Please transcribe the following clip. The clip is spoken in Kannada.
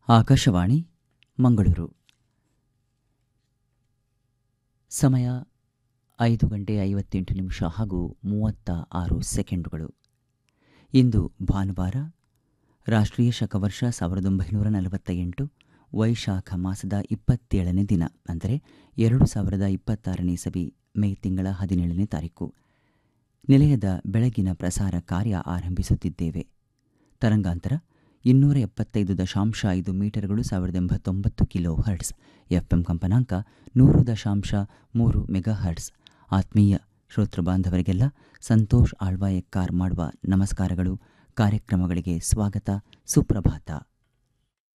ಆಕಾಶವಾಣಿ ಮಂಗಳೂರು ಸಮಯ ಐದು ಗಂಟೆ ಐವತ್ತೆಂಟು ನಿಮಿಷ ಹಾಗೂ ಮೂವತ್ತ ಆರು ಸೆಕೆಂಡುಗಳು ಇಂದು ಭಾನುವಾರ ರಾಷ್ಟ್ರೀಯ ಶಕವರ್ಷ ಸಾವಿರದ ಒಂಬೈನೂರ ನಲವತ್ತ ಎಂಟು ವೈಶಾಖ ಮಾಸದ ಇಪ್ಪತ್ತೇಳನೇ ದಿನ ಅಂದರೆ ಎರಡು ಸಾವಿರದ ಇಪ್ಪತ್ತಾರನೇ ಇಸವಿ ಮೇ ತಿಂಗಳ ಹದಿನೇಳನೇ ತಾರೀಕು ನಿಲಯದ ಬೆಳಗಿನ ಪ್ರಸಾರ ಕಾರ್ಯ ಆರಂಭಿಸುತ್ತಿದ್ದೇವೆ ತರಂಗಾಂತರ ಇನ್ನೂರ ಎಪ್ಪತ್ತೈದು ದಶಾಂಶ ಐದು ಮೀಟರ್ಗಳು ಸಾವಿರದ ಎಂಬತ್ತೊಂಬತ್ತು ಕಿಲೋ ಹರ್ಟ್ಸ್ ಎಫ್ಎಂ ಕಂಪನಾಂಕ ನೂರು ದಶಾಂಶ ಮೂರು ಮೆಗಾ ಹರ್ಟ್ಸ್ ಆತ್ಮೀಯ ಶ್ರೋತೃ ಬಾಂಧವರಿಗೆಲ್ಲ ಸಂತೋಷ್ ಆಳ್ವಾಯಕ್ಕಾರ್ ಮಾಡುವ ನಮಸ್ಕಾರಗಳು ಕಾರ್ಯಕ್ರಮಗಳಿಗೆ ಸ್ವಾಗತ ಸುಪ್ರಭಾತ